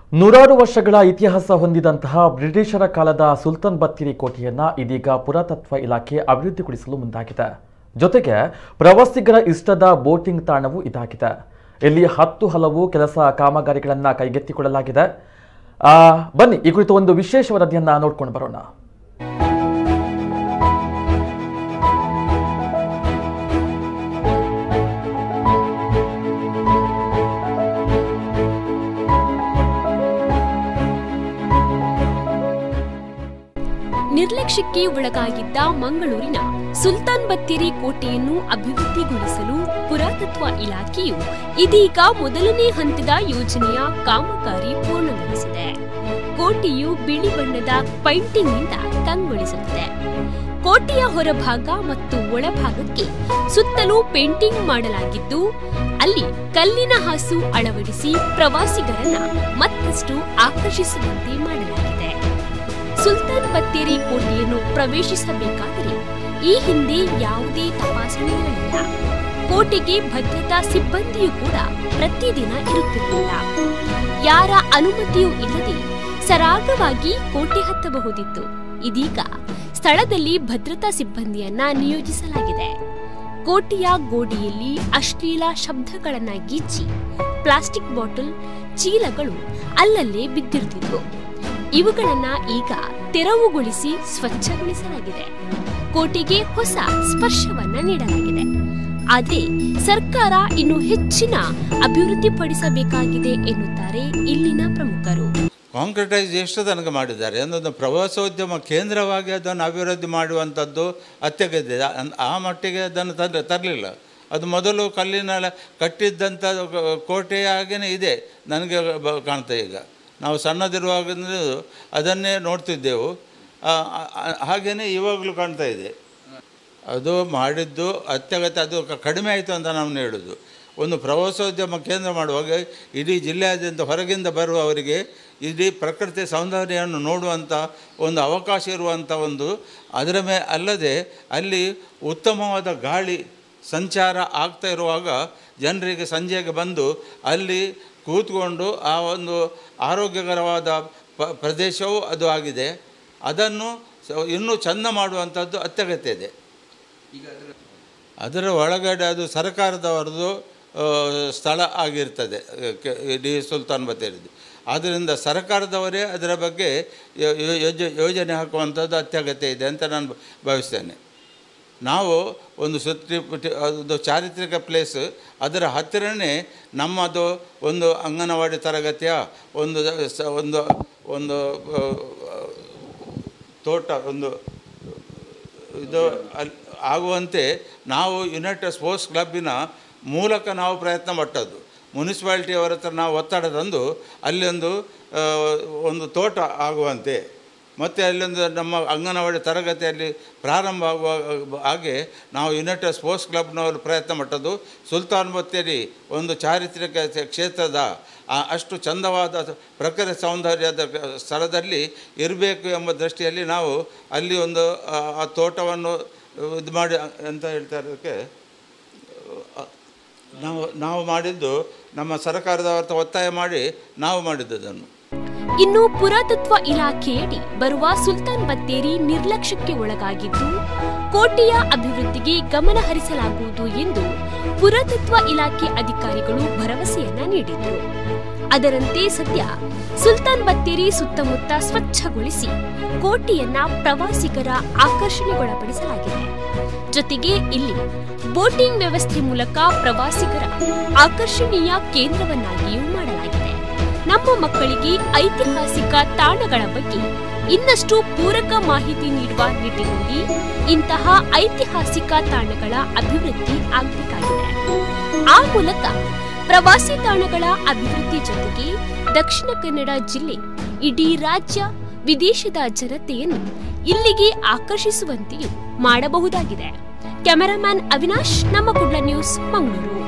ನೂರಾರು ವರ್ಷಗಳ ಇತಿಹಾಸ ಹೊಂದಿದಂತಹ ಬ್ರಿಟಿಷರ ಕಾಲದ ಸುಲ್ತಾನ್ ಬತ್ತೇರಿ ಕೋಟೆಯನ್ನ ಇದೀಗ ಪುರಾತತ್ವ ಇಲಾಖೆ ಅಭಿವೃದ್ಧಿಗೊಳಿಸಲು ಮುಂದಾಗಿದೆ ಜೊತೆಗೆ ಪ್ರವಾಸಿಗರ ಇಷ್ಟದ ಬೋಟಿಂಗ್ ತಾಣವೂ ಇದಾಗಿದೆ ಇಲ್ಲಿ ಹತ್ತು ಹಲವು ಕೆಲಸ ಕಾಮಗಾರಿಗಳನ್ನ ಕೈಗೆತ್ತಿಕೊಳ್ಳಲಾಗಿದೆ ಆ, ಬನ್ನಿ ಈ ಕುರಿತು ಒಂದು ವಿಶೇಷ ವರದಿಯನ್ನ ನೋಡ್ಕೊಂಡು ಬರೋಣ ನಿರ್ಲಕ್ಷ್ಯಕ್ಕೆ ಒಳಗಾಗಿದ್ದ ಮಂಗಳೂರಿನ ಸುಲ್ತಾನ್ ಬತ್ತೇರಿ ಕೋಟೆಯನ್ನು ಅಭಿವೃದ್ಧಿಗೊಳಿಸಲು ಪುರಾತತ್ವ ಇಲಾಖೆಯು ಇದೀಗ ಮೊದಲನೇ ಹಂತದ ಯೋಜನೆಯ ಕಾಮಗಾರಿ ಪೂರ್ಣಗೊಳಿಸಿದೆ ಕೋಟೆಯು ಬಿಳಿ ಬಣ್ಣದ ಪೈಂಟಿಂಗ್ನಿಂದ ಕಂಗೊಳಿಸುತ್ತದೆ ಕೋಟೆಯ ಹೊರಭಾಗ ಮತ್ತು ಒಳಭಾಗಕ್ಕೆ ಸುತ್ತಲೂ ಪೇಂಟಿಂಗ್ ಮಾಡಲಾಗಿದ್ದು ಅಲ್ಲಿ ಕಲ್ಲಿನ ಹಾಸು ಅಳವಡಿಸಿ ಪ್ರವಾಸಿಗರನ್ನ ಮತ್ತಷ್ಟು ಆಕರ್ಷಿಸುವಂತೆ ಮಾಡಲಾಗಿದೆ ಸುಲ್ತಾನ್ ಬತ್ತೇರಿ ಕೋಟೆಯನ್ನು ಪ್ರವೇಶಿಸಬೇಕಾದರೆ ಈ ಹಿಂದೆ ಯಾವುದೇ ತಪಾಸಣೆಗಳಿಲ್ಲ ಕೋಟೆಗೆ ಭದ್ರತಾ ಸಿಬ್ಬಂದಿಯೂ ಕೂಡ ಪ್ರತಿದಿನ ಇರುತ್ತಿರಲಿಲ್ಲ ಯಾರ ಅನುಮತಿಯೂ ಇಲ್ಲದೆ ಸರಾಗವಾಗಿ ಕೋಟೆ ಹತ್ತಬಹುದಿತ್ತು ಇದೀಗ ಸ್ಥಳದಲ್ಲಿ ಭದ್ರತಾ ಸಿಬ್ಬಂದಿಯನ್ನ ನಿಯೋಜಿಸಲಾಗಿದೆ ಕೋಟೆಯ ಗೋಡೆಯಲ್ಲಿ ಅಶ್ಲೀಲ ಶಬ್ದಗಳನ್ನ ಗಿಚ್ಚಿ ಪ್ಲಾಸ್ಟಿಕ್ ಬಾಟಲ್ ಚೀಲಗಳು ಅಲ್ಲಲ್ಲೇ ಬಿದ್ದಿರುತ್ತಿದ್ವು ಇವುಗಳನ್ನ ಈಗ ತೆರವುಗೊಳಿಸಿ ಸ್ವಚ್ಛಗೊಳಿಸಲಾಗಿದೆ ಕೋಟೆಗೆ ಹೊಸ ಸ್ಪರ್ಶವನ್ನ ನೀಡಲಾಗಿದೆ ಆದ್ರೆ ಸರ್ಕಾರ ಇನ್ನು ಹೆಚ್ಚಿನ ಅಭಿವೃದ್ಧಿಪಡಿಸಬೇಕಾಗಿದೆ ಎನ್ನುತ್ತಾರೆ ಇಲ್ಲಿನ ಪ್ರಮುಖರು ಕಾಂಕ್ರಿಟೈಸ್ ಎಷ್ಟು ತನಕ ಮಾಡಿದ್ದಾರೆ ಅದೊಂದು ಪ್ರವಾಸೋದ್ಯಮ ಕೇಂದ್ರವಾಗಿ ಅದನ್ನು ಅಭಿವೃದ್ಧಿ ಮಾಡುವಂಥದ್ದು ಅತ್ಯಗತ್ಯ ಅನ್- ಆ ಮಟ್ಟಿಗೆ ಅದನ್ನು ತಂದ ತರಲಿಲ್ಲ ಅದು ಮೊದಲು ಕಲ್ಲಿನ ಕಟ್ಟಿದ್ದಂಥ ಕೋಟೆಯಾಗೇ ಇದೆ ನನಗೆ ಬ- ಕಾಣ್ತಾ ಈಗ ನಾವು ಸಣ್ಣದಿರುವಾಗಲೂ ಅದನ್ನೇ ನೋಡ್ತಿದ್ದೆವು ಹಾಗೆಯೇ ಇವಾಗಲೂ ಕಾಣ್ತಾ ಇದೆ ಅದು ಮಾಡಿದ್ದು ಅತ್ಯಗತ್ಯ ಅದು ಕ- ಕಡಿಮೆ ಆಯಿತು ಅಂತ ನಾವು ಹೇಳೋದು ಒಂದು ಪ್ರವಾಸೋದ್ಯಮ ಕೇಂದ್ರ ಮಾಡುವಾಗ ಇಡೀ ಜಿಲ್ಲೆಯಾದ್ಯಂತ ಹೊರಗಿಂದ ಬರುವವರಿಗೆ ಇಡೀ ಪ್ರಕೃತಿ ಸೌಂದರ್ಯವನ್ನು ನೋಡುವಂಥ ಒಂದು ಅವಕಾಶ ಇರುವಂಥ ಒಂದು ಅದರ ಮೇ ಅಲ್ಲದೆ ಅಲ್ಲಿ ಉತ್ತಮವಾದ ಗಾಳಿ ಸಂಚಾರ ಆಗ್ತಾ ಇರುವಾಗ ಜನರಿಗೆ ಸಂಜೆಗೆ ಬಂದು ಅಲ್ಲಿ ಕೂತ್ಕೊಂಡು ಆ ಒಂದು ಆರೋಗ್ಯಕರವಾದ ಪ ಪ್ರದೇಶವೂ ಅದು ಆಗಿದೆ ಅದನ್ನು ಸ- ಇನ್ನೂ ಚೆಂದ ಮಾಡುವಂಥದ್ದು ಅತ್ಯಗತ್ಯ ಇದೆ ಅದರ ಒಳಗಡೆ ಅದು ಸರ್ಕಾರದವರದು ಆ, ಸ್ಥಳ ಆಗಿರ್ತದೆ ಕೆ- ಇಡೀ ಸುಲ್ತಾನ್ ಬತ್ತೇರಿದ್ದು ಆದ್ದರಿಂದ ಸರ್ಕಾರದವರೇ ಅದರ ಬಗ್ಗೆ ಯೋ- ಯೋ- ಯೋಜ- ಯೋಜನೆ ಹಾಕುವಂಥದ್ದು ಅತ್ಯಗತ್ಯ ಇದೆ ಅಂತ ನಾನು ಭಾವಿಸ್ತೇನೆ ನಾವು ಒಂದು ಸುತ್ತಿ ಅದು ಚಾರಿತ್ರಿಕ ಪ್ಲೇಸ್ ಅದರ ಹತ್ತಿರನೇ ನಮ್ಮದು ಒಂದು ಅಂಗನವಾಡಿ ತರಗತಿಯ ಒಂದು ಸ- ಒಂದು ಒಂದು ಆ, ತೋಟ ಒಂದು ಇದು ಅಲ್ಲಿ ಆಗುವಂತೆ ನಾವು ಯುನೈಟೆಡ್ ಸ್ಪೋರ್ಟ್ಸ್ ಕ್ಲಬ್ಬಿನ ಮೂಲಕ ನಾವು ಪ್ರಯತ್ನ ಪಟ್ಟದ್ದು ಮುನ್ಸಿಪಾಲ್ಟಿಯವರ ಹತ್ರ ನಾವು ಒತ್ತಡ ತಂದು ಅಲ್ಲೊಂದು ಆ, ಒಂದು ತೋಟ ಆಗುವಂತೆ ಮತ್ತು ಅಲ್ಲೊಂದು ನಮ್ಮ ಅಂಗನವಾಡಿ ತರಗತಿಯಲ್ಲಿ ಪ್ರಾರಂಭ ಆಗುವ ಹಾಗೆ ನಾವು ಯುನೈಟೆಡ್ ಸ್ಪೋರ್ಟ್ಸ್ ಕ್ಲಬ್ನವರು ಪ್ರಯತ್ನ ಪಟ್ಟದ್ದು ಸುಲ್ತಾನ್ ಬತ್ತೇರಿ ಒಂದು ಚಾರಿತ್ರಿಕ ಕ್ಷೇ- ಕ್ಷೇತ್ರದ ಆ ಅಷ್ಟು ಚಂದವಾದ ಪ್ರಕೃತಿ ಸೌಂದರ್ಯದ ಸ್ಥಳದಲ್ಲಿ ಇರಬೇಕು ಎಂಬ ದೃಷ್ಟಿಯಲ್ಲಿ ನಾವು ಅಲ್ಲಿ ಒಂದು ಆ ಆ ತೋಟವನ್ನು ಇದು ಮಾಡಿ ಎಂತ ಹೇಳ್ತಾರೆ ಅದಕ್ಕೆ ಆ, ನಾವು ನಾವು ಮಾಡಿದ್ದು ನಮ್ಮ ಸರ್ಕಾರದವರ ಹತ್ರ ಒತ್ತಾಯ ಮಾಡಿ ನಾವು ಮಾಡಿದ್ದು ಅದನ್ನು ಇನ್ನು ಪುರಾತತ್ವ ಇಲಾಖೆಯಡಿ ಬರುವ ಸುಲ್ತಾನ್ ಬತ್ತೇರಿ ನಿರ್ಲಕ್ಷ್ಯಕ್ಕೆ ಒಳಗಾಗಿದ್ದು ಕೋಟೆಯ ಅಭಿವೃದ್ಧಿಗೆ ಗಮನ ಹರಿಸಲಾಗುವುದು ಎಂದು ಪುರಾತತ್ವ ಇಲಾಖೆ ಅಧಿಕಾರಿಗಳು ಭರವಸೆಯನ್ನ ನೀಡಿದ್ರು ಅದರಂತೆ ಸದ್ಯ ಸುಲ್ತಾನ್ ಬತ್ತೇರಿ ಸುತ್ತಮುತ್ತ ಸ್ವಚ್ಛಗೊಳಿಸಿ ಕೋಟೆಯನ್ನ ಪ್ರವಾಸಿಗರ ಆಕರ್ಷಣೆಗೊಳಪಡಿಸಲಾಗಿದೆ ಜೊತೆಗೆ ಇಲ್ಲಿ ಬೋಟಿಂಗ್ ವ್ಯವಸ್ಥೆ ಮೂಲಕ ಪ್ರವಾಸಿಗರ ಆಕರ್ಷಣೀಯ ಕೇಂದ್ರವನ್ನಾಗಿಯೂ ಮಾಡಲಾಗಿದೆ ನಮ್ಮ ಮಕ್ಕಳಿಗೆ ಐತಿಹಾಸಿಕ ತಾಣಗಳ ಬಗ್ಗೆ ಇನ್ನಷ್ಟು ಪೂರಕ ಮಾಹಿತಿ ನೀಡುವ ನಿಟ್ಟಿನಲ್ಲಿ ಇಂತಹ ಐತಿಹಾಸಿಕ ತಾಣಗಳ ಅಭಿವೃದ್ಧಿ ಆಗಬೇಕಾಗಿದೆ ಆ ಮೂಲಕ ಪ್ರವಾಸಿ ತಾಣಗಳ ಅಭಿವೃದ್ಧಿ ಜೊತೆಗೆ ದಕ್ಷಿಣ ಕನ್ನಡ ಜಿಲ್ಲೆ ಇಡೀ ರಾಜ್ಯ ವಿದೇಶದ ಜನತೆಯನ್ನು ಇಲ್ಲಿಗೆ ಆಕರ್ಷಿಸುವಂತೆಯೂ ಮಾಡಬಹುದಾಗಿದೆ ಕ್ಯಾಮೆರಾಮ್ಯಾನ್ ಅವಿನಾಶ್ ನಮ್ಮ ಕುಡ್ಲ ನ್ಯೂಸ್ ಮಂಗಳೂರು